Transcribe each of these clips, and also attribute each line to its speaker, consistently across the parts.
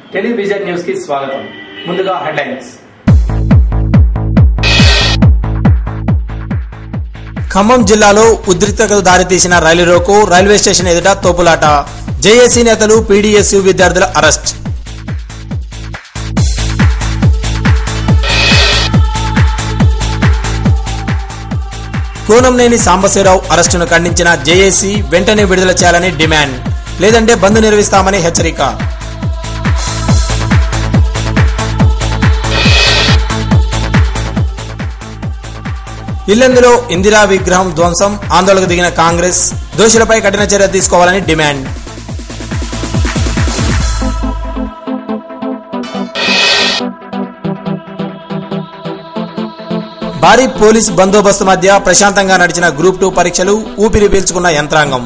Speaker 1: Television news కి స్వాగతం ముందుగా హెడ్లైన్స్
Speaker 2: ఖమ్మం జిల్లాలో ఉద్రిక్తతకు దారితీసిన రైలు రోకో రైల్వే స్టేషన్ ఎదుట తోపులాట జేఏసీ నేతలు పీడీఎస్యు విద్యార్థుల అరెస్ట్ కూనంనేని సాంబశివరావు అరెస్టును ఖండించిన జేఏసీ వెంటనే విడుదల చేయాలని డిమాండ్ లేదంటే బంద్ నిర్వహిస్తామని హెచ్చరిక ఇల్లెందులో ఇందిరా విగ్రహం ధ్వంసం ఆందోళనకు దిగిన కాంగ్రెస్ దోషులపై కఠిన చర్య తీసుకోవాలని డిమాండ్ భారీ పోలీస్ బందోబస్తు మధ్య ప్రశాంతంగా నడిచిన గ్రూప్ టూ పరీక్షలు ఊపిరి పీల్చుకున్న యంత్రాంగం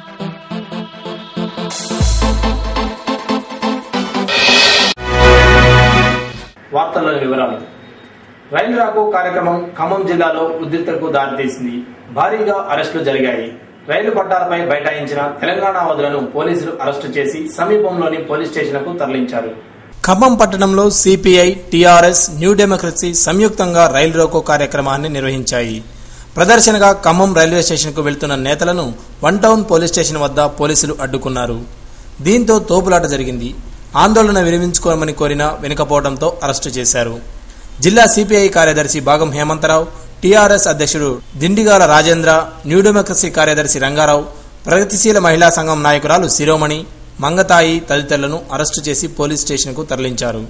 Speaker 1: వార్తల్లోని వివరాలు రైలు రాకు కార్యక్రమం ఖమ్మం జిల్లాలో ఉద్రిక్తతకు దారితీసింది భారీగా అరెస్టులు జరిగాయి రైలు పట్టాలపై బైఠాయించిన తెలంగాణ వదులను పోలీసులు అరెస్టు చేసి సమీపంలోని పోలీస్ స్టేషన్కు తరలించారు
Speaker 2: ఖమ్మం పట్టణంలో సిపిఐ టిఆర్ఎస్ న్యూ డెమోక్రసీ సంయుక్తంగా రైలు రోకో కార్యక్రమాన్ని నిర్వహించాయి ప్రదర్శనగా ఖమ్మం రైల్వే స్టేషన్కు వెళ్తున్న నేతలను వన్ టౌన్ పోలీస్ స్టేషన్ వద్ద పోలీసులు అడ్డుకున్నారు దీంతో తోపులాట జరిగింది ఆందోళన విరమించుకోమని కోరినా వెనుకపోవడంతో అరెస్టు చేశారు జిల్లా సిపిఐ కార్యదర్శి భాగం హేమంతరావు టిఆర్ఎస్ అధ్యక్షుడు దిండిగాల రాజేంద్ర న్యూ డెమోక్రసీ కార్యదర్శి రంగారావు ప్రగతిశీల మహిళా సంఘం నాయకురాలు శిరోమణి మంగతాయి తదితరులను అరెస్టు చేసి పోలీస్ స్టేషన్కు తరలించారు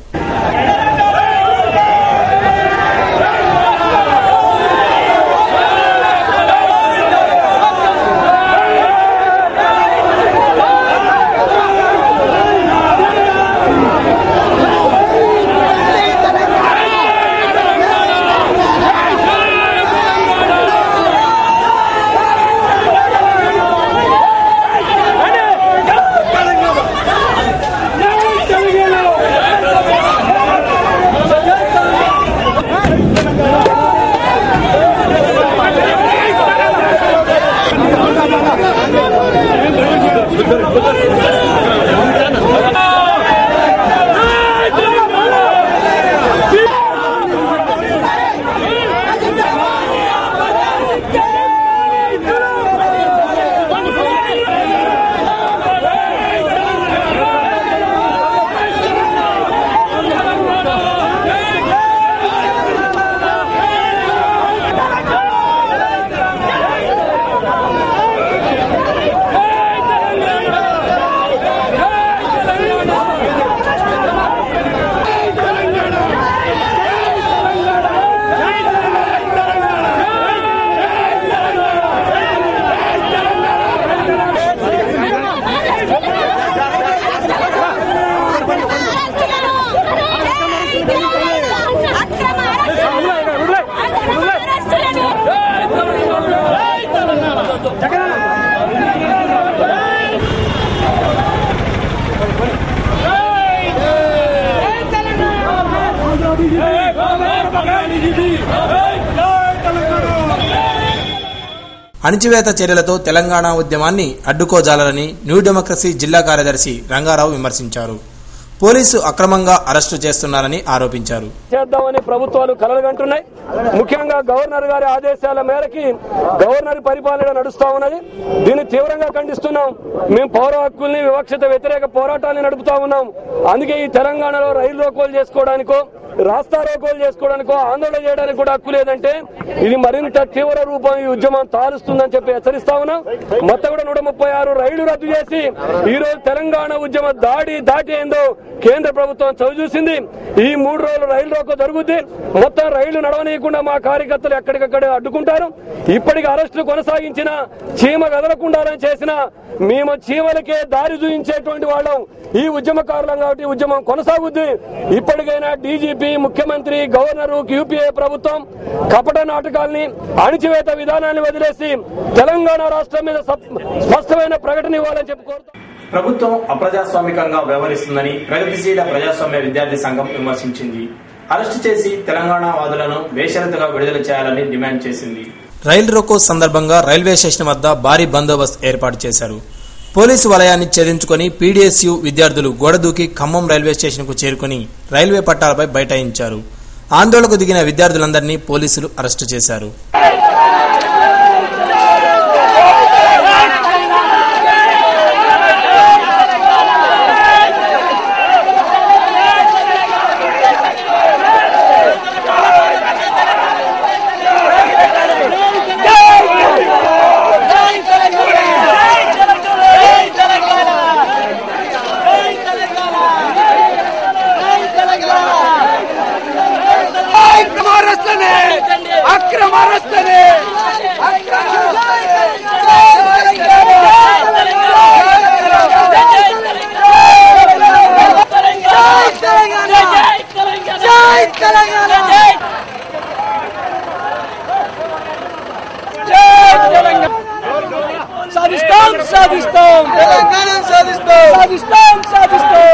Speaker 2: అణిచివేత చర్యలతో తెలంగాణ ఉద్యమాన్ని అడ్డుకోజాలని న్యూ డెమోక్రసీ జిల్లా కార్యదర్శి రంగారావు విమర్శించారు పోలీసు అక్రమంగా అరెస్టు చేస్తున్నారని ఆరోపించారు
Speaker 3: చేద్దామని ప్రభుత్వాలు కలలుగంటున్నాయి ముఖ్యంగా గవర్నర్ గారి ఆదేశాల మేరకి గవర్నర్ పరిపాలన నడుస్తా ఉన్నది దీన్ని తీవ్రంగా ఖండిస్తున్నాం మేము పౌర హక్కుల్ని వివక్షత వ్యతిరేక పోరాటాన్ని నడుపుతా ఉన్నాం అందుకే ఈ తెలంగాణలో రైలు రోకోలు చేసుకోవడానికో రాస్తా రోకోలు చేసుకోవడానికో ఆందోళన చేయడానికి కూడా హక్కు లేదంటే ఇది మరింత తీవ్ర రూపం ఈ ఉద్యమం తాలుస్తుందని చెప్పి హెచ్చరిస్తా ఉన్నాం మొత్తం కూడా నూట ముప్పై ఆరు రైళ్లు రద్దు చేసి ఈ రోజు తెలంగాణ ఉద్యమ దాడి దాటి ఏందో కేంద్ర ప్రభుత్వం చవిచూసింది ఈ మూడు రోజులు రైలు రోకో జరుగుద్ది మొత్తం రైళ్లు నడవనీయకుండా మా కార్యకర్తలు ఎక్కడికక్కడ అడ్డుకుంటారు ఇప్పటికి అరెస్టులు కొనసాగించిన చీమ కదలకుండాలని చేసిన మేము చీమలకే దారి చూపించేటువంటి వాళ్ళం ఈ ఉద్యమకారులం కాబట్టి ఈ ఉద్యమం కొనసాగుద్ది ఇప్పటికైనా డీజీపీ ముఖ్యమంత్రి గవర్నర్ యూపీఏ ప్రభుత్వం కపట నాటకాల్ని అణిచివేత విధానాన్ని వదిలేసి తెలంగాణ రాష్ట్రం మీద సప్- స్పష్టమైన ప్రకటన ఇవ్వాలని చెప్పి కోరుతాం
Speaker 1: ప్రభుత్వం అప్రజాస్వామికంగా వ్యవహరిస్తుందని ప్రగతిశీల ప్రజాస్వామ్య విద్యార్థి సంఘం విమర్శించింది అరెస్టు చేసి తెలంగాణ వాదులను బేషరతుగా విడుదల చేయాలని డిమాండ్ చేసింది
Speaker 2: రైలు రోకో సందర్భంగా రైల్వే స్టేషన్ వద్ద భారీ బందోబస్తు ఏర్పాటు చేశారు పోలీసు వలయాన్ని ఛేదించుకొని పీడీఎస్యు విద్యార్థులు గోడదూకి ఖమ్మం రైల్వే స్టేషన్కు చేరుకుని రైల్వే పట్టాలపై బైఠాయించారు ఆందోళనకు దిగిన విద్యార్థులందరినీ పోలీసులు అరెస్టు చేశారు
Speaker 4: అక్రమారస్తులే అక్రమారస్తులే సాధిస్తాం సాధిస్తాం తెలంగాణ సాధిస్తాం సాధిస్తాం సాధిస్తాం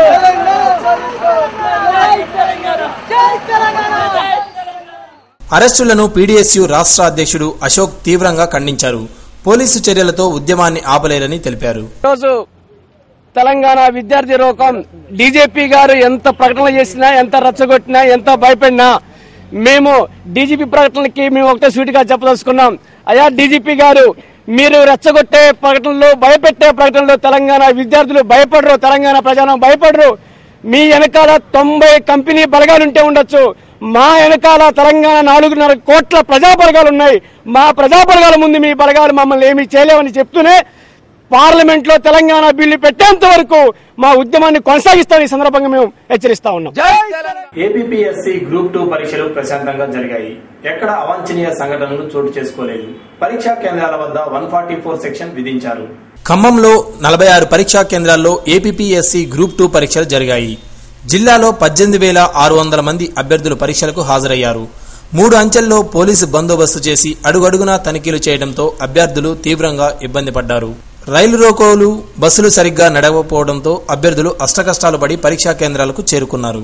Speaker 2: అరెస్టులను పీడీఎస్యు రాష్ట్ర అధ్యక్షుడు అశోక్ తీవ్రంగా ఖండించారు పోలీసు చర్యలతో ఉద్యమాన్ని ఆపలేరని తెలిపారు
Speaker 3: రోజు తెలంగాణ విద్యార్థి లోకం డీజీపీ గారు ఎంత ప్రకటన చేసినా ఎంత రచ్చగొట్టినా ఎంత భయపడినా మేము డీజీపీ ప్రకటనకి మేము ఒకటే సూటిగా చెప్పదలుచుకున్నాం అయ్యా డీజీపీ గారు మీరు రెచ్చగొట్టే ప్రకటనలు భయపెట్టే ప్రకటనలు తెలంగాణ విద్యార్థులు భయపడరు తెలంగాణ ప్రజానం భయపడరు మీ వెనకాల తొంభై కంపెనీ బలగాలుంటే ఉండొచ్చు మా వెనకాల తెలంగాణ నాలుగున్నర కోట్ల ప్రజా బలగాలు ఉన్నాయి మా ప్రజా బలగాల ముందు మీ బలగాలు మమ్మల్ని ఏమీ చేయలేవని చెప్తూనే పార్లమెంట్ లో తెలంగాణ బిల్లు పెట్టేంత వరకు మా ఉద్యమాన్ని కొనసాగిస్తామని ఈ సందర్భంగా మేము హెచ్చరిస్తా ఉన్నాం
Speaker 1: ఏపీఎస్సి గ్రూప్ టూ పరీక్షలు ప్రశాంతంగా జరిగాయి ఎక్కడ అవాంఛనీయ సంఘటనలు చోటు చేసుకోలేదు పరీక్షా కేంద్రాల వద్ద వన్ ఫార్టీ ఫోర్ సెక్షన్ విధించారు
Speaker 2: ఖమ్మంలో నలభై ఆరు పరీక్షా కేంద్రాల్లో ఏపీఎస్సి గ్రూప్ టూ పరీక్షలు జరిగాయి జిల్లాలో పద్దెనిమిది వేల ఆరు వందల మంది అభ్యర్థులు పరీక్షలకు హాజరయ్యారు మూడు అంచెల్లో పోలీసు బందోబస్తు చేసి అడుగడుగునా తనిఖీలు చేయడంతో అభ్యర్థులు తీవ్రంగా ఇబ్బంది పడ్డారు రైలు రోకోలు బస్సులు సరిగ్గా నడవకపోవడంతో అభ్యర్థులు అష్టకష్టాలు పడి పరీక్షా కేంద్రాలకు చేరుకున్నారు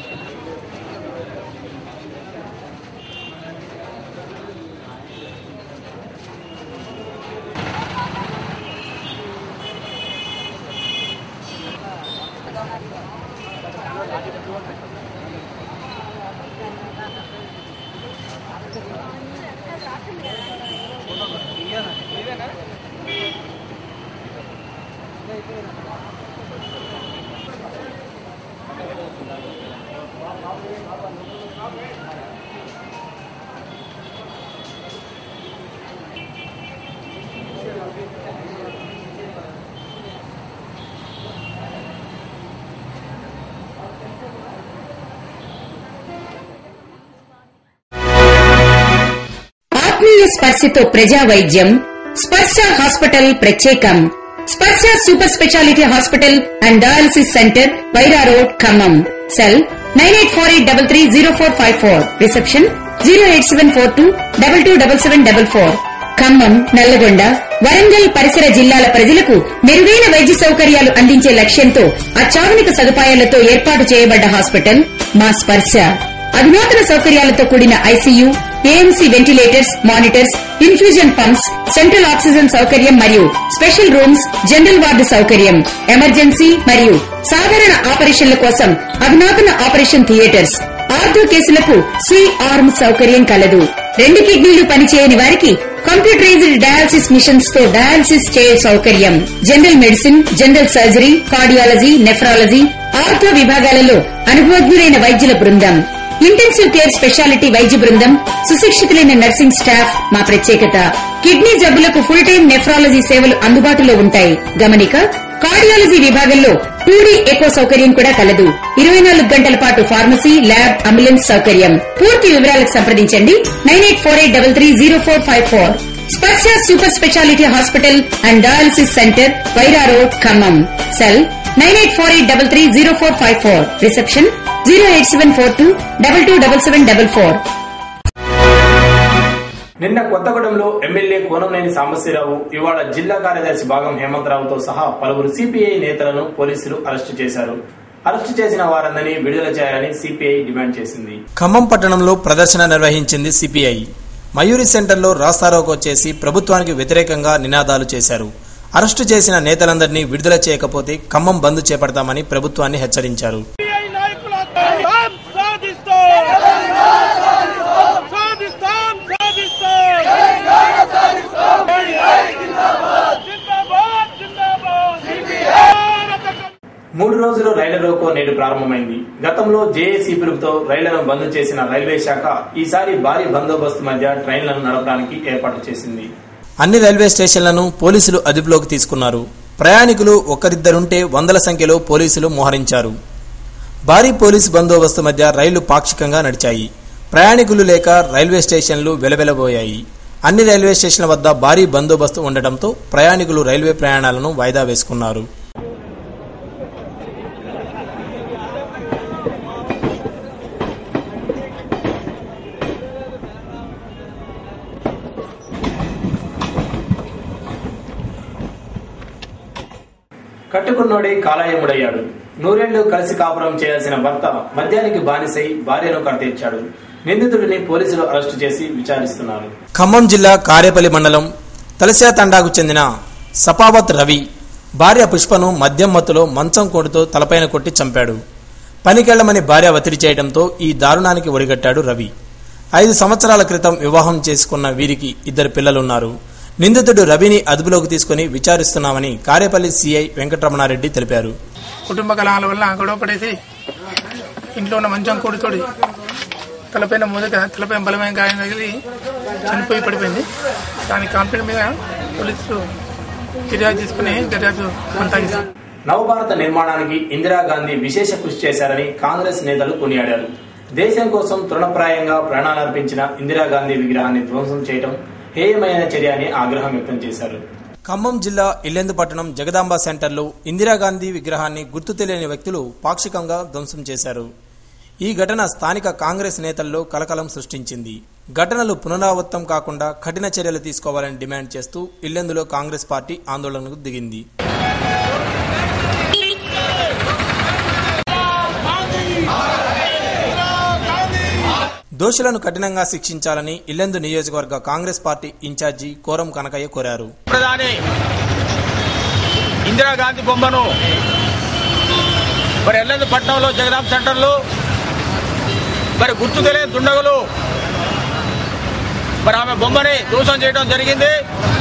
Speaker 5: ఆత్మీయ స్పర్శతో ప్రజా వైద్యం స్పర్శ హాస్పిటల్ ప్రత్యేకం Sparsha super speciality hospital and dialysis centre Wyra road Khammam cell nine eight four eight double three zero four five four reception zero eight seven four two double two double seven double four Khammam Nalgonda Warangal పరిసర జిల్లాల ప్రజలకు మెరుగైన వైద్య సౌకర్యాలు అందించే లక్ష్యంతో అత్యాధునిక సదుపాయాలతో ఏర్పాటు చేయబడ్డ హాస్పిటల్ మా స్పర్శ అధునాతన సౌకర్యాలతో కూడిన ICU AMC ventilators monitors infusion pumps central oxygen సౌకర్యం మరియు స్పెషల్ రూమ్స్ జనరల్ వార్డు సౌకర్యం ఎమర్జెన్సీ మరియు సాధారణ ఆపరేషన్ల కోసం అధునాతన ఆపరేషన్ థియేటర్స్ ఆర్థో కేసులకు సి ఆర్మ్ సౌకర్యం కలదు రెండు కిడ్నీలు పనిచేయని వారికి కంప్యూటరైజ్డ్ డయాలసిస్ మిషన్స్ తో డయాలసిస్ చేయే సౌకర్యం general medicine general surgery cardiology nephrology ortho విభాగాలలో అనుభవజ్ఞులైన వైద్యుల బృందం ఇంటెన్సివ్ కేర్ స్పెషాలిటీ వైద్య బృందం సుశిక్షితులైన నర్సింగ్ స్టాఫ్ మా ప్రత్యేకత కిడ్నీ జబ్బులకు ఫుల్ టైం నెఫ్రాలజీ సేవలు అందుబాటులో ఉంటాయి గమనిక కార్డియాలజీ విభాగంలో టూడీ ఎకో సౌకర్యం కూడా కలదు ఇరవై నాలుగు గంటల పాటు ఫార్మసీ ల్యాబ్ అంబులెన్స్ సౌకర్యం పూర్తి వివరాలకు సంప్రదించండి nine eight four eight double three zero four five four Sparsha super speciality hospital and dialysis centre Wyra road Khammam cell nine eight four eight double three zero four five four reception zero eight seven four two double two double seven double four
Speaker 1: నిన్న కొత్తగూడెంలో MLA Kunamneni Sambasivarao ఇవాళ జిల్లా కార్యదర్శి భాగం హేమంతరావుతో సహా పలువురు CPI నేతలను పోలీసులు అరెస్టు చేశారు అరెస్టు చేసిన వారందరినీ విడుదల చేయాలని సిపిఐ డిమాండ్ చేసింది
Speaker 2: ఖమ్మం పట్టణంలో ప్రదర్శన నిర్వహించింది సిపిఐ మయూరి సెంటర్లో రాస్తారోకో చేసి ప్రభుత్వానికి వ్యతిరేకంగా నినాదాలు చేశారు అరెస్టు చేసిన నేతలందరినీ విడుదల చేయకపోతే ఖమ్మం బంద్ చేపడతామని ప్రభుత్వాన్ని హెచ్చరించారు
Speaker 4: సిపిఐ నాయకుల సాధిస్తాం సాధిస్తాం సాధిస్తాం జిందాబాద్ జిందాబాద్
Speaker 1: మూడు రోజులు రైళ్ల రోకో నేడు ప్రారంభమైంది గతంలో జేఏసీ పిలుపుతో రైళ్లను బంద్ చేసిన రైల్వే శాఖ ఈసారి భారీ బందోబస్తు మధ్య ట్రైన్లను నడపడానికి ఏర్పాటు చేసింది
Speaker 2: అన్ని రైల్వే స్టేషన్లను పోలీసులు అదుపులోకి తీసుకున్నారు ప్రయాణికులు ఒకరిద్దరుంటే వందల సంఖ్యలో పోలీసులు మోహరించారు భారీ పోలీసు బందోబస్తు మధ్య రైళ్లు పాక్షికంగా నడిచాయి ప్రయాణికులు లేక రైల్వే స్టేషన్లు వెలవెలబోయాయి అన్ని రైల్వే స్టేషన్ల వద్ద భారీ బందోబస్తు ఉండటంతో ప్రయాణికులు రైల్వే ప్రయాణాలను వాయిదా వేసుకున్నారు
Speaker 1: కట్టుకున్నోడే కాలాయముడయ్యాడు నూరేళ్లు కలిసి కాపురం చేయాల్సిన భర్త మద్యానికి బానిసై భార్యను కడతీర్చాడు నిందితుడిని పోలీసులు అరెస్టు చేసి విచారిస్తున్నారు
Speaker 2: ఖమ్మం జిల్లా కారేపల్లి మండలం తలసా తండాకు చెందిన సపావత్ రవి భార్య పుష్పను మద్యం మత్తులో మంచం కోటుతో తలపైన కొట్టి చంపాడు పనికెళ్లమని భార్య ఒత్తిడి చేయడంతో ఈ దారుణానికి ఒడిగట్టాడు రవి ఐదు సంవత్సరాల క్రితం వివాహం చేసుకున్న వీరికి ఇద్దరు పిల్లలున్నారు నిందితుడు రవిని అదుపులోకి తీసుకుని విచారిస్తున్నామని కారేపల్లి సిఐ వెంకటరమణారెడ్డి తెలిపారు
Speaker 6: కుటుంబ కలహాల వల్ల గొడవ పడేసి ఇంట్లో ఉన్న మంచం కొడుతోడి తలపైన మొదట తలపైన బలమైన గాయం తగిలి చనిపోయి పడిపోయింది దాని కంప్లైంట్ మీద పోలీసులు ఫిర్యాదు తీసుకుని దర్యాప్తు కొనసాగిస్తారు
Speaker 1: నవభారత నిర్మాణానికి ఇందిరాగాంధీ విశేష కృషి చేశారని కాంగ్రెస్ నేతలు కొనియాడారు దేశం కోసం తృణప్రాయంగా ప్రాణాలర్పించిన ఇందిరాగాంధీ విగ్రహాన్ని ధ్వంసం చేయడం హేయమైన చర్య అని ఆగ్రహం వ్యక్తం చేశారు
Speaker 2: ఖమ్మం జిల్లా ఇల్లెందు పట్టణం జగదాంబ సెంటర్లో ఇందిరాగాంధీ విగ్రహాన్ని గుర్తు తెలియని వ్యక్తులు పాక్షికంగా ధ్వంసం చేశారు ఈ ఘటన స్థానిక కాంగ్రెస్ నేతల్లో కలకలం సృష్టించింది ఘటనలు పునరావృతం కాకుండా కఠిన చర్యలు తీసుకోవాలని డిమాండ్ చేస్తూ ఇల్లెందులో కాంగ్రెస్ పార్టీ ఆందోళనకు దిగింది దోషులను కఠినంగా శిక్షించాలని ఇల్లెందు నియోజకవర్గ Congress party incharge quorum Kanakaiah కోరారు
Speaker 7: ప్రధాని ఇందిరాగాంధీ బొమ్మను మరి ఎల్లంది పట్టణంలో జగదాం సెంటర్లో మరి గుర్తు తెలియని దుండగులు మరి ఆమె బొమ్మని దూషం చేయడం జరిగింది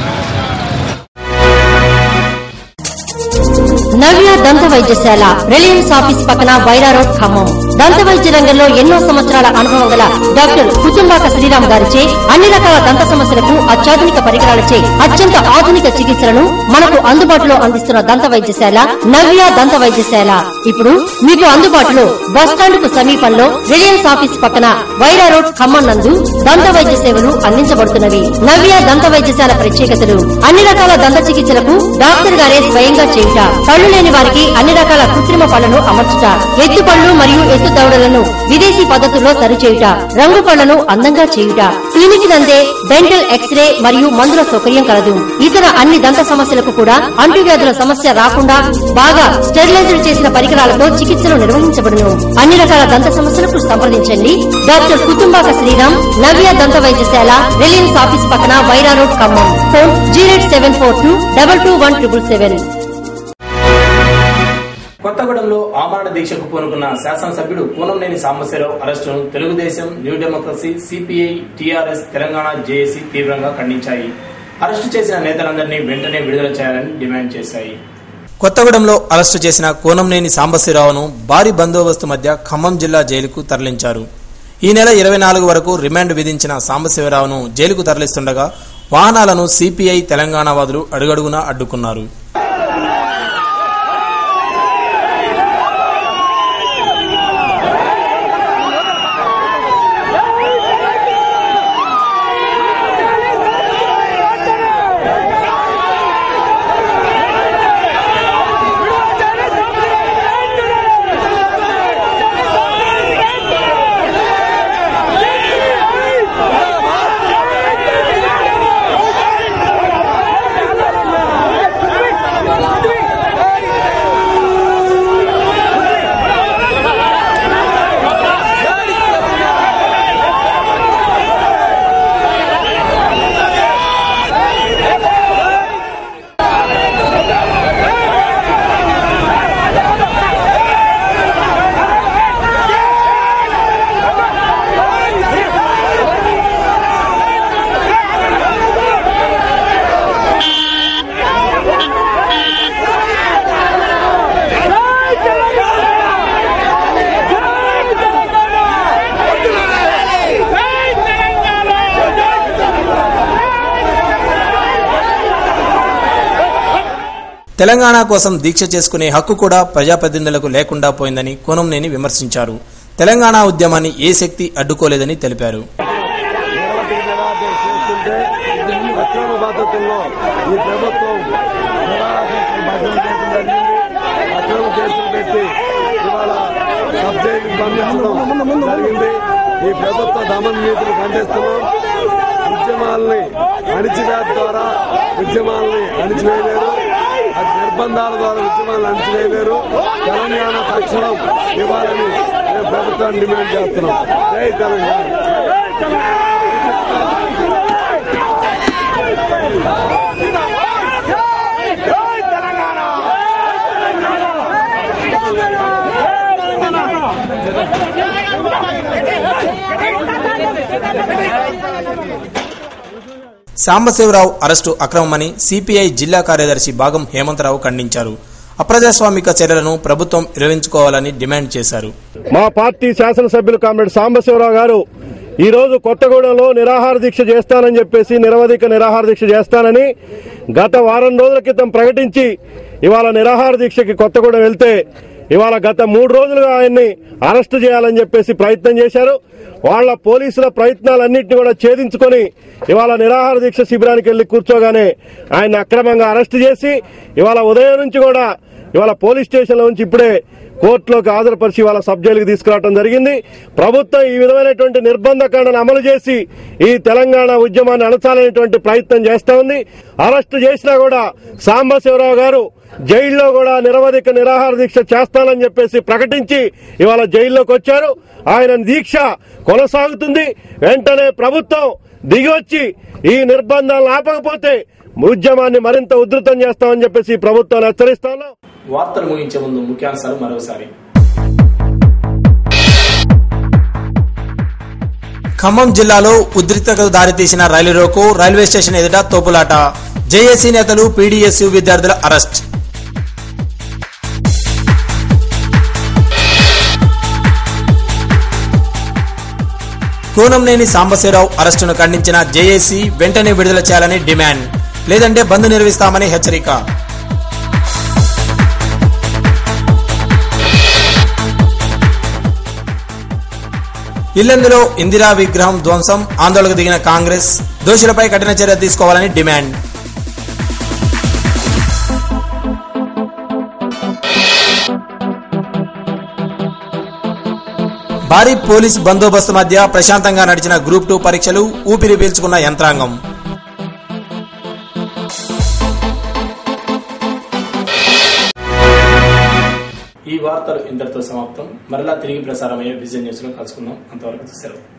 Speaker 8: నవ్య దంత వైద్యశాల రిలయన్స్ ఆఫీస్ పక్కన వైరా రోడ్ ఖమ్మం దంత వైద్య రంగంలో ఎన్నో సంవత్సరాల అనుభవం గల డాక్టర్ కుటుంబాక శ్రీరామ్ గారిచే అన్ని రకాల దంత సమస్యలకు అత్యాధునిక పరికరాలచే అత్యంత ఆధునిక చికిత్సలను మనకు అందుబాటులో అందిస్తున్న దంత వైద్యశాల నవ్య దంత వైద్యశాల ఇప్పుడు మీకు అందుబాటులో బస్టాండ్ కు సమీపంలో రిలయన్స్ ఆఫీస్ పక్కన వైరా రోడ్ ఖమ్మం నందు దంత వైద్య సేవలు అందించబడుతున్నవి నవ్య దంత వైద్యశాల ప్రత్యేకతలు అన్ని రకాల దంత చికిత్సలకు డాక్టర్ గారే స్వయంగా చేయుట పళ్ళు లేని వారికి అన్ని రకాల కృత్రిమ పళ్లను అమర్చుట ఎత్తు పళ్ళు మరియు ఎత్తు దవడలను విదేశీ పద్ధతుల్లో సరిచేయుట రంగు పళ్లను అందంగా చేయుట క్లినిక్ నందే డెంటల్ ఎక్స్రే మరియు మందుల సౌకర్యం కలదు ఇతర అన్ని దంత సమస్యలకు కూడా అంటువ్యాధుల సమస్య రాకుండా బాగా స్టెరిలైజ్డ్ చేసిన పరికరాలతో చికిత్సలు నిర్వహించబడును అన్ని రకాల దంత సమస్యలకు సంప్రదించండి డాక్టర్ కుటుంబాక శ్రీరామ్ నవ్య దంత వైద్యశాల రిలయన్స్ ఆఫీస్ పక్కన Wyra road Khammam phone zero seven four two double two one triple seven
Speaker 1: కొత్తగూడెంలో ఆమరణ దీక్షకు పూనుకున్న శాసనసభ్యుడు కూనంనేని సాంబశివరావు అరెస్టును Telugu Desam new democracy CPI TRS Telangana JAC తీవ్రంగా ఖండించాయి అరెస్టు చేసిన నేతలందరినీ వెంటనే విడుదల చేయాలని డిమాండ్ చేశాయి
Speaker 2: కొత్తగూడెంలో అరెస్టు చేసిన కోనంనేని సాంబశివరావును భారీ బందోబస్తు మధ్య ఖమ్మం జిల్లా జైలుకు తరలించారు ఈ నెల ఇరవై నాలుగు వరకు రిమాండ్ విధించిన సాంబశివరావును జైలుకు తరలిస్తుండగా వాహనాలను సిపిఐ తెలంగాణ వాదులు అడుగడుగునా అడ్డుకున్నారు
Speaker 4: Hey!
Speaker 2: తెలంగాణ కోసం దీక్ష చేసుకునే హక్కు కూడా ప్రజాప్రతినిధులకు లేకుండా పోయిందని కోనంనేని విమర్శించారు తెలంగాణ ఉద్యమాన్ని ఏ శక్తి అడ్డుకోలేదని తెలిపారు
Speaker 9: చేస్తుంటే అక్రమ పద్ధతుల్లో ఈ ప్రభుత్వం నిరాశించిన భజన చేయడం జరిగింది అక్రమ కేసులు పెట్టి ఇవాళ సబ్జెక్టు పంపించడం జరిగింది ఈ ప్రభుత్వ దమన నీతిని ఖండిస్తున్నాం ఉద్యమాల్ని అణిచివేత ద్వారా ఉద్యమాల్ని అణిచివేయలేరు అది నిర్బంధాల ద్వారా ఉద్యమాలను అణిచివేయలేరు తెలంగాణ తక్షణం ఇవ్వాలని మేము ప్రభుత్వాన్ని డిమాండ్ చేస్తున్నాం జై తెలంగాణ
Speaker 2: సాంబశివరావు అరెస్టు అక్రమమని సిపిఐ జిల్లా కార్యదర్శి భాగం హేమంతరావు ఖండించారు అప్రజాస్వామిక చర్యలను ప్రభుత్వం విరమించుకోవాలని డిమాండ్ చేశారు
Speaker 9: మా పార్టీ శాసనసభ్యులు కామ్రేడ్ సాంబశివరావు గారు ఈ రోజు కొత్తగూడెంలో నిరాహార దీక్ష చేస్తానని చెప్పేసి నిరవధిక నిరాహార దీక్ష చేస్తానని గత వారం రోజుల క్రితం ప్రకటించి ఇవాళ నిరాహార దీక్షకి కొత్తగూడెం వెళ్తే ఇవాళ గత మూడు రోజులుగా ఆయన్ని అరెస్టు చేయాలని చెప్పేసి ప్రయత్నం చేశారు వాళ్ళ పోలీసుల ప్రయత్నాలన్నింటినీ కూడా ఛేదించుకొని ఇవాళ నిరాహార దీక్ష శిబిరానికి వెళ్లి కూర్చోగానే ఆయన అక్రమంగా అరెస్టు చేసి ఇవాళ ఉదయం నుంచి కూడా ఇవాళ పోలీస్ స్టేషన్లో నుంచి ఇప్పుడే కోర్టులోకి హాజరుపరిచి వాళ్ళ సబ్ జైలుకి తీసుకురావడం జరిగింది ప్రభుత్వం ఈ విధమైనటువంటి నిర్బంధకాండను అమలు చేసి ఈ తెలంగాణ ఉద్యమాన్ని అణచాలనేటువంటి ప్రయత్నం చేస్తా ఉంది అరెస్టు చేసినా కూడా సాంబశివరావు గారు జైల్లో కూడా నిరవధిక నిరాహార దీక్ష చేస్తానని చెప్పేసి ప్రకటించి ఇవాళ జైల్లోకి వచ్చారు ఆయన దీక్ష కొనసాగుతుంది వెంటనే ప్రభుత్వం దిగివచ్చి ఈ నిర్బంధాలను ఆపకపోతే ఉద్యమాన్ని మరింత ఉధృతం చేస్తామని చెప్పేసి ఈ ప్రభుత్వాన్ని హెచ్చరిస్తాను
Speaker 1: వార్తలు ముగించే ముందు ముఖ్యాంశాలు మరోసారి
Speaker 2: ఖమ్మం జిల్లాలో ఉద్రిక్తతకు దారితీసిన రైలు రోకో రైల్వే స్టేషన్ ఎదుట తోపులాట జేఏసీ నేతలు పీడీఎస్యు విద్యార్థుల అరెస్ట్ కూనంనేని సాంబశివరావు అరెస్టును ఖండించిన జేఏసీ వెంటనే విడుదల చేయాలని డిమాండ్ లేదంటే బంద్ నిర్వహిస్తామని హెచ్చరిక ఇల్లందులో ఇందిరా విగ్రహం ధ్వంసం ఆందోళనకు దిగిన కాంగ్రెస్ దోషులపై కఠిన చర్య తీసుకోవాలని డిమాండ్ భారీ పోలీస్ బందోబస్తు మధ్య ప్రశాంతంగా నడిచిన గ్రూప్ టూ పరీక్షలు ఊపిరి పీల్చుకున్న యంత్రాంగం
Speaker 1: ఈ వార్తలు ఇంతటితో సమాప్తం మరలా తిరిగి ప్రసారమయ్యే విజన్ న్యూస్ లో కలుసుకుందాం అంతవరకు సెలవు